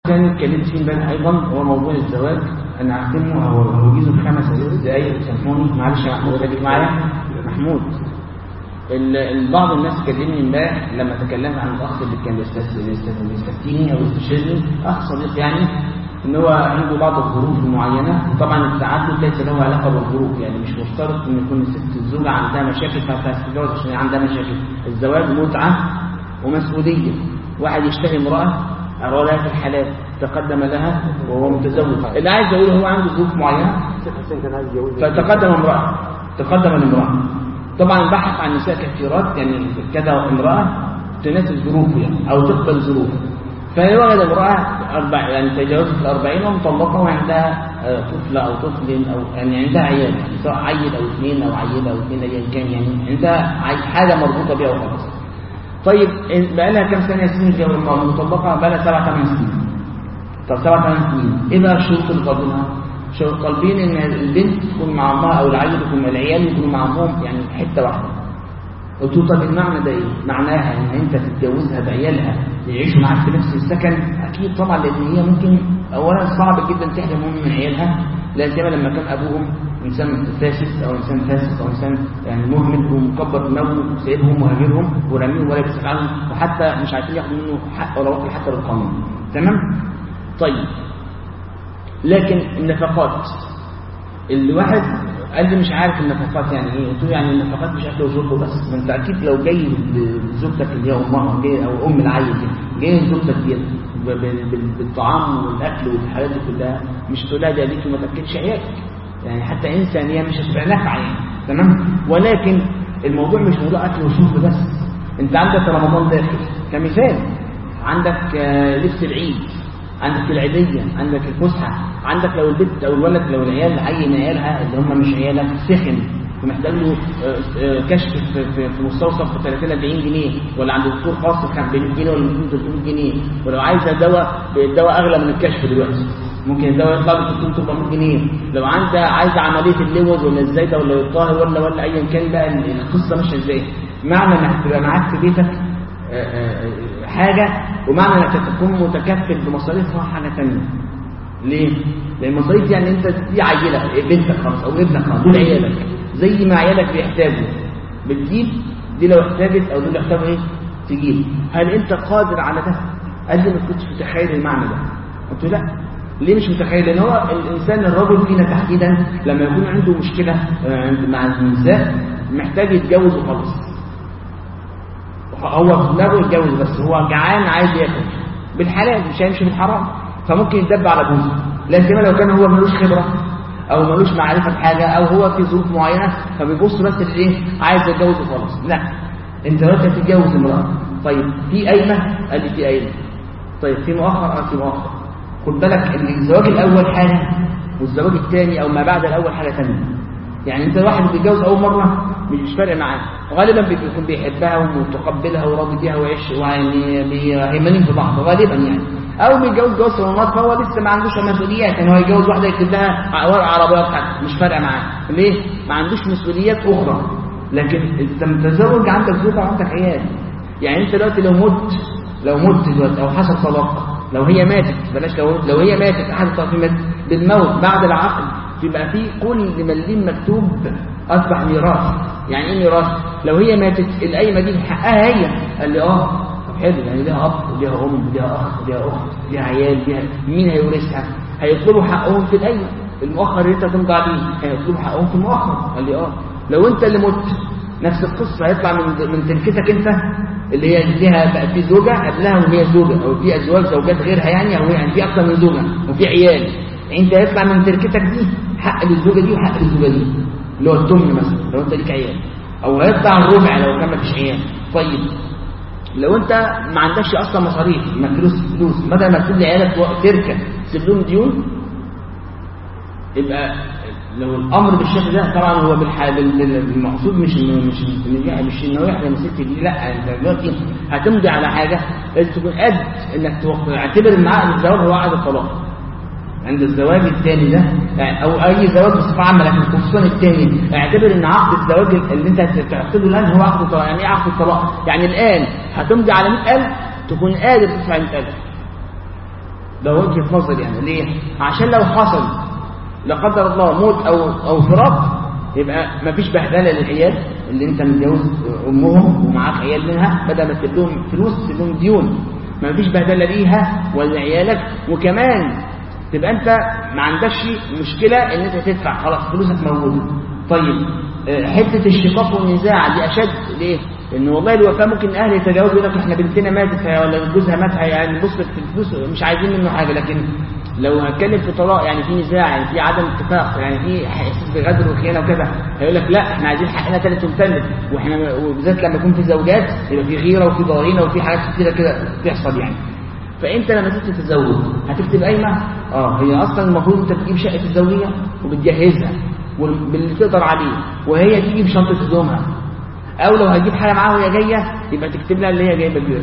ثاني اتكلمت فيه امبارح ايضا هو موضوع الزواج انا عارفينه او هو جيزه في خمس دقايق سامحوني معلش يا محمود راجل معايا محمود ال- ال- بعض الناس كلمني امبارح لما تكلمت عن الاخ اللي كان بيستس- بيست- بيستفتيني او يستشيرني اخ صديق يعني ان هو عنده بعض الظروف المعينه طبعا التعدد ليس له علاقه بالظروف يعني مش مشترط ان يكون الست الزوجه عندها مشاكل فهتتجوز عشان عندها مشاكل الزواج متعه ومسؤوليه واحد يشتري امراه أرادها في الحلال تقدم لها وهو متزوج اللي عايز اقوله هو عنده ظروف معينه حسين كان عايز يتجوز فتقدم امرأة تقدم الامرأة طبعا بحث عن نساء كثيرات يعني كذا امرأة تناسب ظروفه يعني أو تقبل ظروفه فوجد امرأة أربع يعني تجاوزت الأربعين ومطلقة وعندها آه، طفل أو طفل أو يعني عندها عيال يعني سواء عيل أو اثنين أو عيل أو اثنين أيا كان يعني عندها عي- حاجة مربوطة بها وخلاص طيب بقى لها كم سنة سنين في مطلقة بقى لها سبع ثمان سنين طب سبع ثمان سنين ايه بقى الشروط اللي طالبينها؟ شروط طالبين ان البنت تكون مع امها او العيل يكون العيال يكونوا مع امهم يعني حته واحده قلت له طب المعنى ده ايه؟ معناها ان انت تتجوزها بعيالها يعيشوا معاك في نفس السكن اكيد طبعا لان هي ممكن اولا صعب جدا تحرمهم من عيالها لا سيما لما كان ابوهم انسان فاسد او انسان فاسد او انسان يعني مهمل ومكبر دماغه وسايبهم وهاجرهم وراميهم ولا بيسال عنهم وحتى مش عارفين ياخدوا منه حق ولا وكيل حتى بالقانون تمام؟ طيب لكن النفقات الواحد قال لي مش عارف النفقات يعني ايه قلت له يعني النفقات مش اكل وشرب بس ما انت اكيد لو جاي لزوجتك اللي هي امها جاي او ام العيل دي جاي لزوجتك دي ب- ب- بال- بالطعام والاكل والحاجات دي كلها مش تقول لها ده ليك وما تاكلش عيالك يعني حتى انسانيه مش هتبقى نافعه يعني تمام ولكن الموضوع مش موضوع اكل وشرب بس انت عندك رمضان داخل كمثال عندك آه، لبس العيد عندك العيدية عندك الفسحة عندك لو البنت أو الولد لو العيال عين عيالها اللي هم مش عيالك سخن ومحتاج له آه، آه، كشف في, في, في مستوصف ب 30 40 جنيه ولا عند دكتور خاص كان ب 100 جنيه ولا 200 300 جنيه ولو عايزه دواء الدواء اغلى من الكشف دلوقتي ممكن الدواء يطلع ب 300 400 جنيه لو عندها عايزه عمليه اللوز ولا الزايده ولا الطاهر ولا ولا ايا كان بقى القصه ماشيه ازاي معنى انك تبقى معاك في بيتك حاجة ومعنى انك تكون متكفل بمصاريفها حاجة تانية ليه؟ لأن المصاريف دي يعني انت دي عيلة بنتك خلاص او ابنك خلاص دول عيالك زي ما عيالك بيحتاجوا بتجيب دي لو احتاجت او دول يحتاجوا ايه؟ تجيب هل انت قادر على ده؟ قال لي ما كنتش متخيل المعنى ده قلت له لا ليه مش متخيل لان هو الانسان الرجل فينا تحديدا لما يكون عنده مشكله آه، مع النساء محتاج يتجوز وخلاص هو في دماغه يتجوز بس هو جعان عايز ياكل بالحلال مش هيمشي بالحرام فممكن يتدب على جوزه لا سيما لو كان هو ملوش خبره او ملوش معرفه بحاجه او هو في ظروف معينه فبيبص بس لايه عايز يتجوز وخلاص لا انت دلوقتي هتتجوز امراه طيب في قايمه قال لي في قايمه طيب في مؤخر اه في مؤخر خد بالك ان الزواج الاول حاجه والزواج الثاني او ما بعد الاول حاجه ثانيه يعني انت واحد بيتجوز اول مره مش فارق معاه غالبا بيكون بيحبها ومتقبلها وراضي بيها ويعيش ويعني بيهمنين في بعض غالبا يعني او بيتجوز جواز صالونات فهو لسه ما عندوش مسؤوليات يعني هو يتجوز واحده يكتب لها ورق عربيه بتاعته مش فارقه معاه ليه؟ ما عندوش مسؤوليات اخرى لكن انت متزوج عندك زوجه وعندك عيال يعني انت دلوقتي لو مت لو مت دلوقتي او حصل طلاق لو هي ماتت بلاش لو لو هي ماتت احد الطرفين مات بالموت بعد العقد يبقى في كل مليم مكتوب اصبح ميراث يعني ايه ميراث لو هي ماتت القايمه دي حقها هي قال لي اه طب حلو يعني ليها اب وليها ام وليها اخ وليها اخت ليها عيال ليها مين هيورثها هيطلبوا حقهم في القايمه المؤخر اللي انت تمضي عليه هيطلبوا حقهم في المؤخر قال لي اه لو انت اللي مت نفس القصه هيطلع من من تركتك انت اللي هي ليها بقى في زوجه قبلها وهي زوجه او في ازواج زوجات غيرها يعني او يعني في اكثر من زوجه وفي عيال انت هيطلع من تركتك دي حق للزوجه دي وحق للزوجه دي اللي هو التمن مثلا لو انت ليك عيال او هيطلع الربع لو كان مفيش عيال طيب لو انت ما عندكش اصلا مصاريف ما فلوس فلوس بدل ما تسيب لعيالك تركه تسيب لهم ديون يبقى لو الامر بالشكل ده طبعا هو بالح- بال- بال- المقصود مش انه مش إنه- مش انه يحرم الست دي لا انت دلوقتي هتمضي على حاجه لازم تكون قد انك توقع اعتبر ان عقد الزواج هو عقد الطلاق عند الزواج الثاني ده يعني او اي زواج بصفه عامه لكن خصوصا الثاني اعتبر ان عقد الزواج اللي انت هتعقده الان هو عقد الطلاق يعني ايه عقد الطلاق؟ يعني الان هتمضي على 100000 تكون قادر تدفع 100000 ده وجهة نظر يعني ليه عشان لو حصل لا قدر الله موت او او فراق يبقى مفيش بهدله للعيال اللي انت متجوز امهم ومعاك عيال منها بدل ما تسيب لهم فلوس تسيب لهم ديون مفيش بهدله ليها ولا عيالك وكمان تبقى انت ما عندكش مشكله ان انت تدفع خلاص فلوسك موجوده طيب آه، حته الشقاق والنزاع دي اشد ليه لان والله الوفاه ممكن الاهل يتجاوزوا يقول لك احنا بنتنا ماتت ولا جوزها مات يعني بص في الفلوس مش عايزين منه حاجه لكن لو هنتكلم في طلاق يعني في نزاع يعني في عدم اتفاق يعني في احساس بغدر وخيانه وكذا هيقول لك لا احنا عايزين حقنا ثالث ومثلث واحنا وبالذات لما يكون في زوجات يبقى في غيره وفي ضغينه وفي حاجات كتيره كده بتحصل يعني فانت لما تيجي تتزوج هتكتب قايمه اه هي اصلا المفروض انت بتجيب شقه الزوجيه وبتجهزها باللي تقدر عليه وهي تيجي بشنطه هدومها او لو هتجيب حاجه معاها وهي جايه يبقى تكتب لها اللي هي جايبه دي بس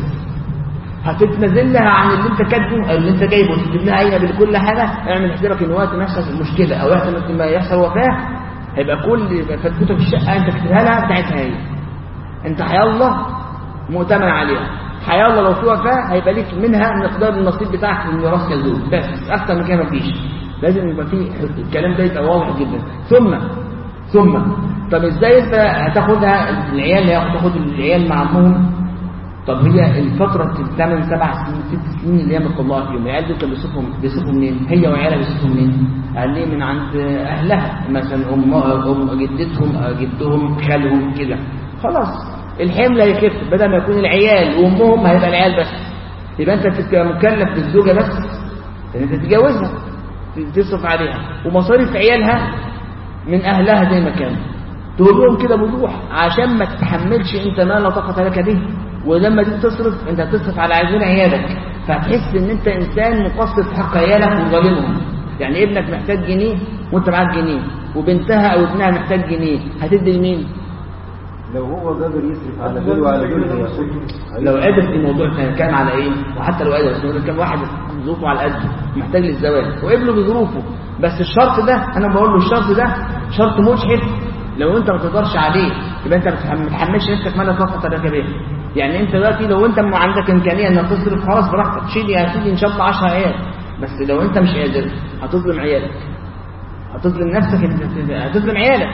هتتنازل لها عن اللي انت كاتبه او اللي انت جايبه وتكتب لها قايمه بكل حاجه اعمل حسابك ان وقت ما يحصل مشكله او وقت ما يحصل وفاه هيبقى كل فتفوته في الشقه انت كتبها لها بتاعتها هي انت حيالله مؤتمن عليها حيالله لو في وفاه هيبقى ليك منها مقدار النصيب بتاعك في الميراث كزوج بس اكتر من كده مفيش لازم يبقى في الكلام ده يبقى واضح جدا ثم ثم طب ازاي انت هتاخدها العيال هتاخد العيال مع امهم طب هي الفترة الثمان سبع سنين ست سنين اللي هي مطلعة فيهم العيال دول كانوا بيصرفوا بيصرفوا منين؟ هي وعيالها بيصرفوا منين؟ قال لي من عند أهلها مثلا أم أم جدتهم جدهم خالهم كده خلاص الحمل هيخف بدل ما يكون العيال وأمهم هيبقى العيال بس يبقى أنت بتبقى مكلف بالزوجة بس إن أنت تتجوزها تصرف عليها ومصاريف عيالها من أهلها زي ما كانوا تقول لهم كده بوضوح عشان ما تتحملش انت ما لا طاقه لك به ولما تيجي تصرف انت هتصرف على عايزين عيالك فهتحس ان انت انسان مقصر في حق عيالك وظالمهم يعني ابنك محتاج جنيه وانت معاك جنيه وبنتها او ابنها محتاج جنيه هتدي لمين لو هو قادر يصرف على دول وعلى دول لو قادر في الموضوع كان على ايه وحتى لو قادر بس كان واحد ظروفه على قده محتاج للزواج وقبله بظروفه بس الشرط ده انا بقول له الشرط ده شرط مجحف لو انت ما تقدرش عليه يبقى انت ما تحملش نفسك ما لا طاقه لك به يعني انت دلوقتي لو انت عندك امكانيه انك تصرف خلاص براحتك شيل يا سيدي ان شاء الله 10 عيال بس لو انت مش قادر هتظلم عيالك هتظلم نفسك انت هتظلم عيالك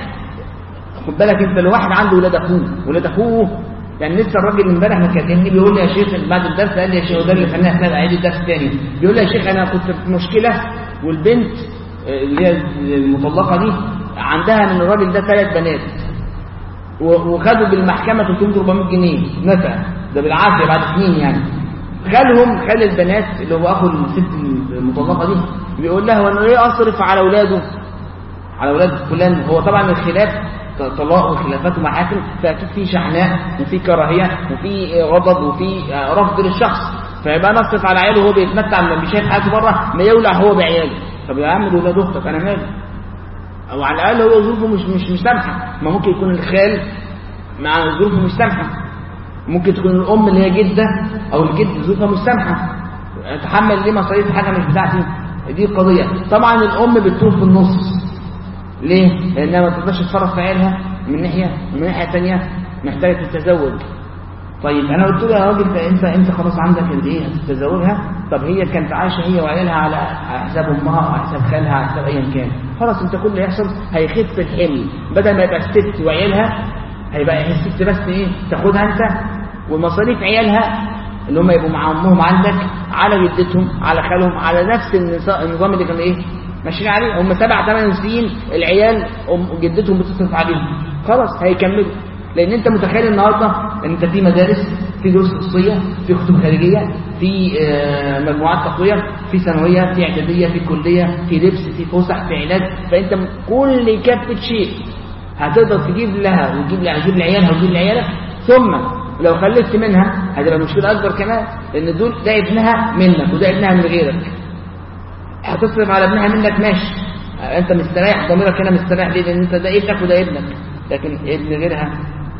خد بالك انت لو واحد عنده ولاد اخوه ولاد اخوه يعني لسه الراجل اللي امبارح مكلمني بيقول لي يا شيخ بعد الدرس قال لي يا شيخ وده اللي خلاني احنا اعيد الدرس تاني بيقول لي يا شيخ انا كنت في مشكله والبنت اللي هي المطلقه دي عندها من الراجل ده ثلاث بنات وخدوا بالمحكمة 300 400 جنيه نفع ده بالعافية بعد سنين يعني خالهم خال البنات اللي هو اخو الست المطلقة دي بيقول لها وانا ايه اصرف على اولاده على اولاد فلان هو طبعا الخلاف طلاق وخلافات ومحاكم فاكيد في شحناء وفي كراهيه وفي غضب وفي رفض للشخص فيبقى نصرف على عياله وهو بيتمتع لما بيشاهد حياته بره ما يولع هو بعياله طب يا عم دول اختك انا مالي او على الاقل هو ظروفه مش مش مش سامحه ما ممكن يكون الخال مع ظروفه مش سامحه ممكن تكون الام اللي هي جده او الجد ظروفها مش سامحه اتحمل ليه مصاريف حاجه مش بتاعتي دي القضيه طبعا الام بتتوه في النص ليه لانها ما تقدرش تفرط في عيالها من ناحيه ومن ناحيه ثانيه محتاجه تتزوج طيب انا قلت له يا راجل انت انت خلاص عندك ايه هتتزوجها طب هي كانت عايشه هي وعيالها على حساب امها او حساب خالها على حساب ايا كان خلاص انت كل اللي يحصل هيخف الحمل بدل ما يبقى الست وعيالها هيبقى الست بس ايه تاخدها انت ومصاريف عيالها اللي هم يبقوا مع امهم عندك على جدتهم على خالهم على نفس النظام اللي كان ايه ماشيين عليه هم سبع ثمان سنين العيال ام جدتهم بتصرف عليهم خلاص هيكملوا لان انت متخيل النهارده ان انت في مدارس في دروس خصوصيه في كتب خارجيه في مجموعات تقويه في ثانويه في اعداديه في كليه في لبس في فسح في علاج فانت كل كافه شيء هتقدر تجيب لها وتجيب تجيب لعيالها وتجيب لعيالك ثم لو خلفت منها هتبقى مشكله اكبر كمان لان دول ده ابنها منك وده ابنها من غيرك هتصرف على ابنها منك ماشي انت مستريح ضميرك هنا مستريح ليه لان انت ده ابنك وده ابنك لكن ابن غيرها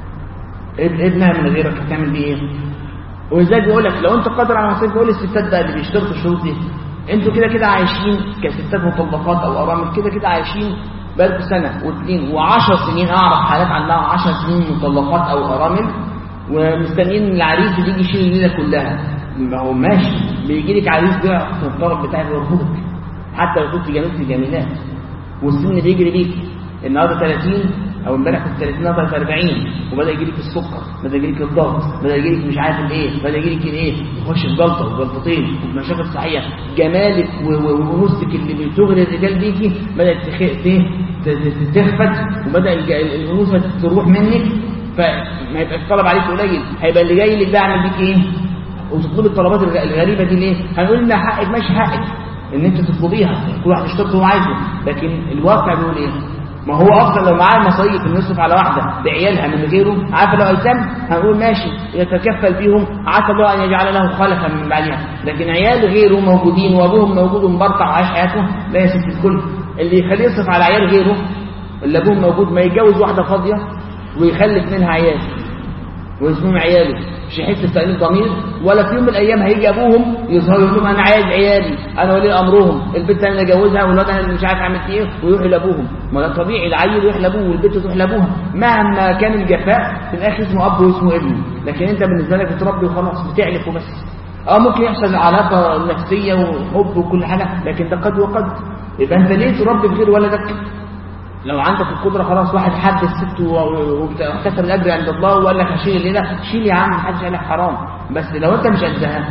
ابنها من غيرك هتعمل بيه ايه ولذلك بيقول لك لو انت قادر على مصاريف بقول الستات بقى اللي بيشترطوا الشروط دي انتوا كده كده عايشين كستات مطلقات او ارامل كده كده عايشين بقالكوا سنه واثنين وعشر سنين اعرف حالات عندها عشر سنين مطلقات او ارامل ومستنيين العريس اللي يجي يشيل الليله كلها ما هو ماشي بيجي لك عريس بيعرف الطلب بتاعك ويرفضك حتى لو كنت جميلة الجميلات والسن بيجري بيك النهارده 30 او امبارح كنت 30 النهارده 40 وبدا يجي لك السكر بدا يجي لك الضغط بدا يجي لك مش عارف الايه بدا يجي لك الايه يخش في جلطه وجلطتين ومشاكل صحيه جمالك و- و- وانوثتك اللي بتغري الرجال بيكي بدات تخ- ت- ت- تخفت وبدا الج- الانوثه تروح منك فما يبقاش الطلب عليك قليل هيبقى اللي جاي لك ده يعمل بيك ايه وتطلب الطلبات الغ- الغريبه دي ليه هنقول ان حقك ماشي حقك ان انت تطلبيها كل واحد يشترط اللي هو عايزه لكن الواقع بيقول ايه ما هو اصلا لو معاه المصاريف اللي يصرف على واحده بعيالها من غيره عارفه لو ايتام هنقول ماشي يتكفل بيهم عسى الله ان يجعل له خلفا من بعدها لكن عيال غيره موجودين وابوهم موجود ومبرطع وعايش حياته لا يا ست الكل اللي يخليه يصرف على عيال غيره اللي ابوهم موجود ما يتجوز واحده فاضيه ويخلف منها عيال واسمهم عياله مش يحس بتأنيب ضمير ولا في يوم من الايام هيجي ابوهم يظهر يقول لهم انا عايز عيالي انا ولي امرهم البنت انا اللي اجوزها والواد انا اللي مش عارف اعمل فيه ايه ويروح لابوهم ما ده طبيعي العيل يروح لابوه والبنت تروح لابوها مهما كان الجفاء في الاخر اسمه اب واسمه ابن لكن انت بالنسبه لك بتربي وخلاص بتعلف وبس اه ممكن يحصل علاقه نفسيه وحب وكل حاجه لكن ده قد وقد يبقى انت ليه تربي بغير ولدك لو عندك القدرة خلاص واحد حد الست واحتسب الأجر عند الله وقال لك هشيل الليلة شيل يا عم محدش قال لك حرام بس لو أنت مش قدها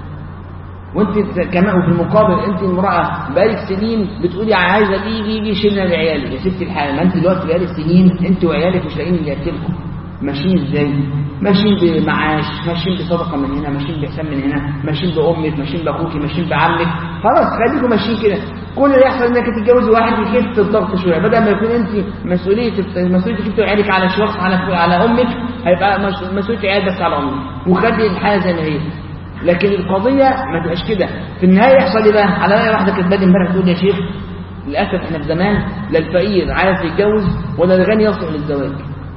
وانت كمان وفي المقابل انت امراه بقالك سنين بتقولي عايزه دي دي دي شيلنا لعيالي يا ستي الحال ما انت دلوقتي بقالك سنين انت وعيالك مش لاقيين اللي ياكلكم ماشيين ازاي ماشيين بمعاش ماشيين بصدقه من هنا ماشيين باحسان من هنا ماشيين بامك ماشيين باخوك ماشيين بعمك خلاص خليكم ماشيين كده كل اللي يحصل انك تتجوزي واحد يخف الضغط شويه بدل ما يكون انت مسؤوليه مسؤوليتك انت وعيالك على شخص على على امك هيبقى مس- مسؤوليه عيال بس على امك وخلي الحاله زي ما هي لكن القضية ما تبقاش كده في النهاية يحصل ايه بقى على رأي واحدة كانت بادئ امبارح تقول يا شيخ للأسف احنا في زمان لا الفقير عايز يتجوز ولا الغني يصلح للزواج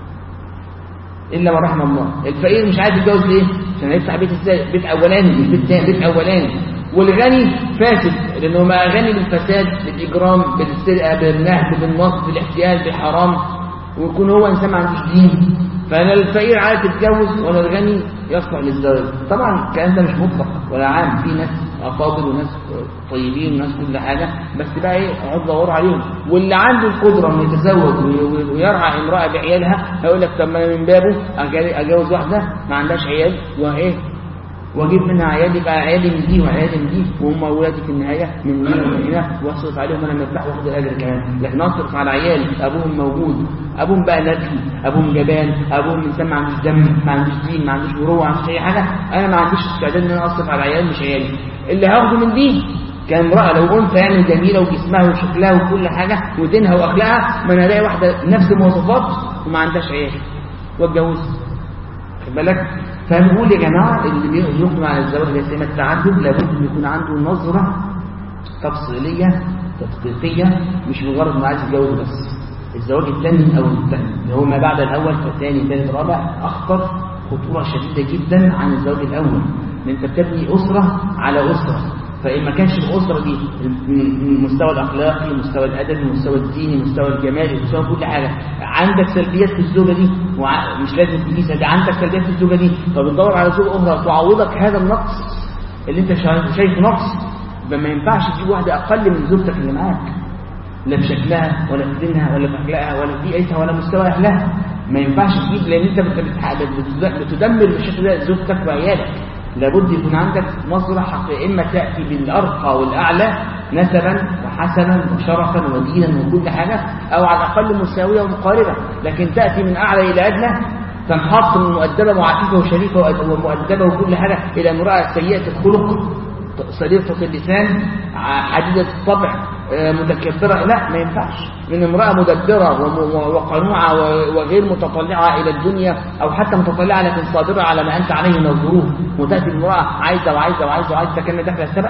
إلا ما رحم الله الفقير مش عايز يتجوز ليه؟ عشان هيفتح بيت ازاي؟ بيت أولاني مش بيت تاني بيت أولاني والغني فاسد لأنه ما غني بالفساد بالإجرام بالسرقة بالنهب بالنصب بالاحتيال بالحرام ويكون هو إنسان ما عندوش دين فلا الفقير عايز يتجوز ولا الغني يصلح للزواج طبعا الكلام ده مش مطلق ولا عام في ناس افاضل وناس طيبين وناس كل حاجه بس بقى ايه اقعد دور عليهم واللي عنده القدره انه يتزوج وي- وي- ويرعى امراه بعيالها هيقول لك طب ما أنا من بابه أجا- اجوز واحده ما عندهاش عيال وايه واجيب منها عيال يبقى عيالي من دي وعيالي من دي وهم اولادي في النهايه من هنا ومن هنا واصرف عليهم انا مرتاح واخد الاجر كمان لكن اصرف على عيالي ابوهم موجود ابوهم بقى نادي ابوهم جبان ابوهم انسان ما عندوش دم ما عندوش دين ما عندوش مروه ما عندوش اي حاجه انا ما عنديش استعداد ان انا اصرف على عيال مش عيالي اللي هاخده من دي كامرأة لو أنثى يعني جميلة وجسمها وشكلها وكل حاجة ودينها وأخلاقها ما أنا ألاقي واحدة نفس المواصفات وما عندهاش عيال واتجوزها خد بالك فنقول يا جماعة اللي بي- يقدم على الزواج لا سيما التعدد لابد ان يكون عنده نظرة تفصيلية تدقيقية مش مجرد انه عايز يتجوز بس الزواج الثاني او الثاني اللي هو ما بعد الاول فالثاني ثالث رابع اخطر خطورة شديدة جدا عن الزواج الاول لان انت بتبني اسرة على اسرة فإن ما كانش الأسرة دي من المستوى الأخلاقي المستوى الأدبي المستوى الديني المستوى الجمالي مستوى كل حاجة عندك سلبيات في الزوجة دي وع- مش لازم تجي سلبيات عندك سلبيات في الزوجة دي فبتدور على زوجة أخرى تعوضك هذا النقص اللي أنت شايف- شايفه نقص يبقى ما ينفعش تجيب واحدة أقل من زوجتك اللي معاك لا في شكلها ولا في دينها ولا في أخلاقها ولا في بيئتها ولا مستوى أهلها ما ينفعش تجيب لأن أنت بت- بت- بتدمر بالشكل ده زوجتك وعيالك لابد يكون عندك نظرة حقيقية إما تأتي بالأرقى والأعلى نسبا وحسنا وشرفا ودينا وكل حاجة أو على الأقل مساوية ومقاربة لكن تأتي من أعلى إلى أدنى تنحط من مؤدبة وعفيفة وشريفة وأد- ومؤدبة وكل حاجة إلى امرأة سيئة الخلق صديقة اللسان ع- حديدة الطبع آه، متكبرة لا ما ينفعش من امرأة مدبرة وم- و- وقنوعة و- وغير متطلعة إلى الدنيا أو حتى متطلعة لكن صابرة على ما أنت عليه من الظروف وتأتي المرأة عايزة وعايزة وعايزة وعايزة كان داخلة السبق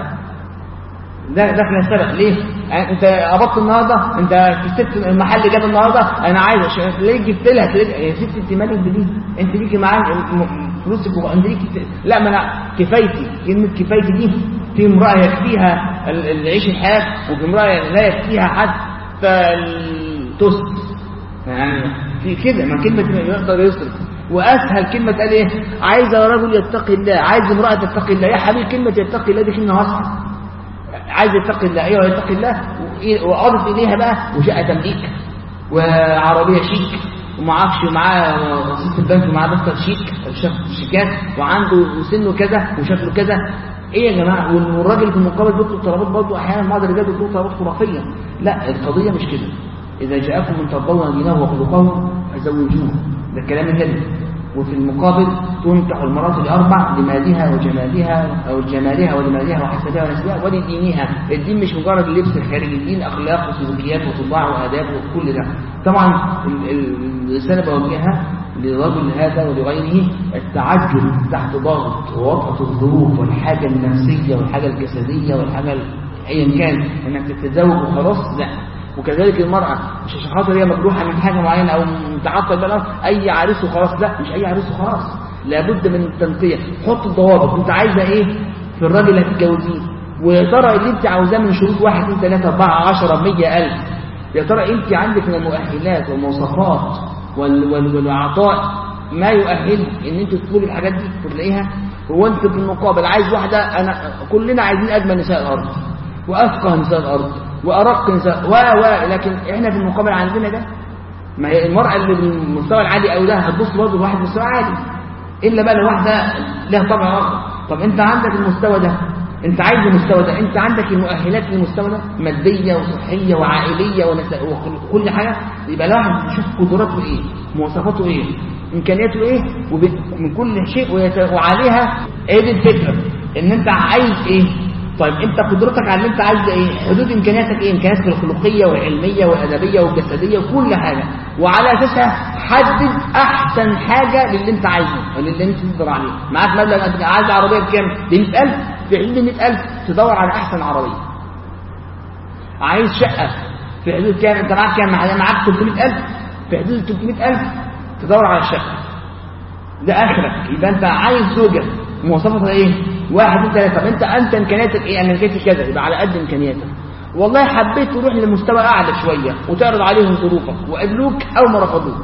ده داخل السبق ليه؟ يعني انت قبضت النهارده انت كسبت المحل جاب النهارده انا عايز عشان ليه جبت لها تلاقي- يا ست انت مالك بدي انت ليكي معاك م- فلوسك وانت ليكي ت- لا ما انا كفايتي كلمه كفايتي دي في امراه يكفيها ال- العيش الحياه وفي امراه لا يكفيها حتى التوست يعني في كده ما كلمه يقدر يصرف واسهل كلمه تقال ايه عايز رجل يتقي الله عايز امراه تتقي الله يا حبيبي كلمه يتقي الله دي كلمه واسعه عايز يتقي الله ايوه يتقي الله واضف اليها بقى وشقه تمليك وعربيه شيك ومعرفش ومعاه رصيد البنك ومعاه دفتر شيك شيكات وعنده سنه كذا وشكله كذا ايه يا جماعه والراجل في المقابل بيطلب طلبات برضه احيانا بعض الرجال بيطلبوا طلبات خرافيه لا القضيه مش كده اذا جاءكم من ترضون دينه وخلقه فزوجوه ده الكلام النبي وفي المقابل تنكح المرأة الأربع لمالها وجمالها أو جمالها ولمالها وحسبها ونسبها ولدينها الدين مش مجرد اللبس الخارجي الدين أخلاق وسلوكيات وطباع وآداب وكل ده طبعا الرسالة بوجهها للرجل هذا ولغيره التعجل تحت ضغط ووطأة الظروف والحاجة النفسية والحاجة الجسدية والحاجة أيا كان إنك تتزوج وخلاص لا وكذلك المرأة مش عشان خاطر هي مجروحة من حاجة معينة أو متعطل بقى أي عريس وخلاص لا مش أي عريس وخلاص لابد من التنقية حط الضوابط أنت عايزة إيه في الراجل اللي هتتجوزيه ويا ترى اللي أنت عاوزاه من شروط واحد اثنين ثلاثة أربعة عشرة مية ألف يا ترى أنت عندك من المؤهلات والمواصفات وال وال والعطاء ما يؤهل ان انت تطلبي الحاجات دي تلاقيها هو انت في المقابل عايز واحده انا كلنا عايزين اجمل نساء الارض وافقه نساء الارض وارق نساء و و لكن احنا في المقابل عندنا ده ما هي المراه اللي بالمستوى العالي قوي ده هتبص برضه لواحد مستوى عالي الا بقى لو واحده لها طبع اخر طب انت عندك المستوى ده انت عايز المستوى ده انت عندك المؤهلات للمستوى ده ماديه وصحيه وعائليه ونساء وكل حاجه يبقى الواحد يشوف قدراته ايه مواصفاته ايه امكانياته ايه ومن كل شيء وعليها ايه دي الفكره ان انت عايز ايه طيب انت قدرتك على اللي انت عايز ايه حدود امكانياتك ايه امكانياتك الخلقيه والعلميه والادبيه والجسديه وكل حاجه وعلى اساسها حدد احسن حاجه للي انت عايزه وللي انت تقدر عليه معاك مبلغ عايز عربيه بكام ب 100000 في حدود 100000 تدور على احسن عربيه عايز شقه في حدود كام انت معاك كام معاك 300000 في حدود 300000 تدور على الشقه ده اخرك يبقى انت عايز زوجه مواصفاتها ايه واحد اثنين ثلاثه طب انت انت امكانياتك ايه انا امكانياتي كذا يبقى على قد امكانياتك والله حبيت تروح لمستوى اعلى شويه وتعرض عليهم ظروفك وقبلوك او ما رفضوك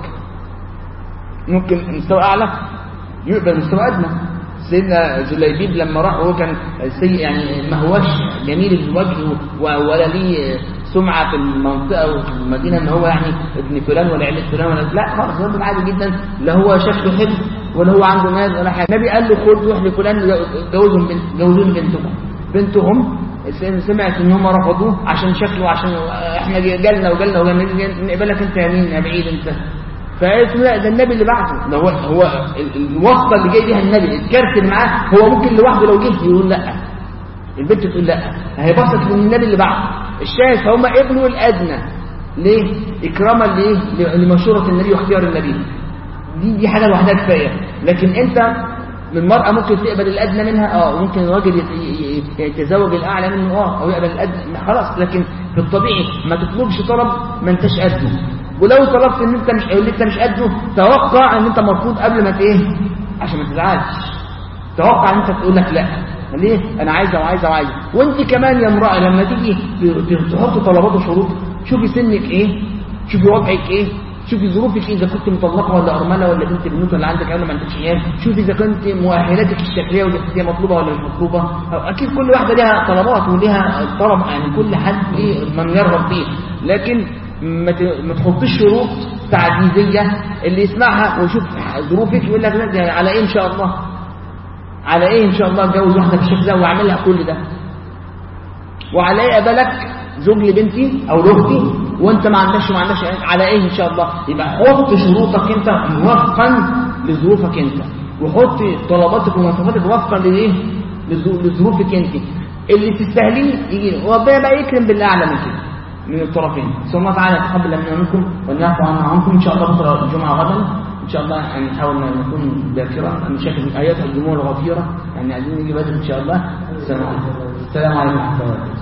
ممكن مستوى اعلى يقبل مستوى ادنى سيدنا جليبيب لما راح وهو كان سيء يعني ما هوش جميل الوجه ولا ليه سمعة في المنطقة وفي المدينة ان هو يعني ابن فلان ولا عيلة فلان ولا لا خالص راجل عادي جدا لا هو شكله حلو ولا هو عنده مال ولا حاجة النبي قال له خد روح لفلان جوزهم بنت جوزون بنتهم بنتهم سمعت ان هم رفضوه عشان شكله عشان احنا جالنا وجالنا وجالنا نقبلك انت يا مين يا بعيد انت فقالت لا ده النبي اللي بعته ده هو هو الوصفه اللي جاي بيها النبي الكارت اللي معاه هو ممكن لوحده لو جه يقول لا البنت تقول لا هي بصت للنبي اللي بعته الشاهد فهم ابنوا الادنى ليه اكراما لايه لمشوره النبي واختيار النبي دي دي حاجه لوحدها كفايه لكن انت من مرأة ممكن تقبل الأدنى منها اه وممكن الراجل يتزوج الأعلى منه اه أو يقبل الأدنى خلاص لكن في الطبيعي ما تطلبش طلب ما انتش قده ولو طلبت ان انت مش اللي انت مش قده توقع ان انت مرفوض قبل ما ايه عشان ما تزعلش توقع ان انت تقول لك لا ليه انا عايزه وعايزه وعايزه وانت كمان يا امراه لما تيجي تحط طلبات وشروط شوفي سنك ايه شوفي وضعك ايه شوفي ظروفك اذا كنت مطلقه ولا ارمله ولا بنت بنوته ولا عندك عيال ما عندكش عيال شوفي اذا كنت مؤهلاتك الشكليه والجسديه مطلوبه ولا مش مطلوبه اكيد كل واحده لها طلبات ولها طلب يعني كل حد ليه من يرغب فيه لكن ما تحطيش شروط تعجيزيه اللي يسمعها ويشوف ظروفك يقول لك لا على ايه ان شاء الله على ايه ان شاء الله اتجوز واحده بالشكل ده واعمل لها كل ده وعلى ايه اقبلك زوج لبنتي او لاختي وانت ما عندكش ما عندكش على ايه ان شاء الله يبقى حط شروطك انت وفقا لظروفك انت وحط طلباتك ومواصفاتك وفقا لايه لظروفك انت اللي تستاهليه يجي ربنا بقى يكرم بالله اعلى من كده من الطرفين نسال الله تعالى يتقبل منا منكم ونعفو عنا عنكم ان شاء الله بكره الجمعه غدا ان شاء الله يعني نحاول نكون ذاكرا نشاهد ايات الجموع الغفيره يعني عايزين نيجي بدري ان شاء الله السلام عليكم السلام عليكم ورحمه الله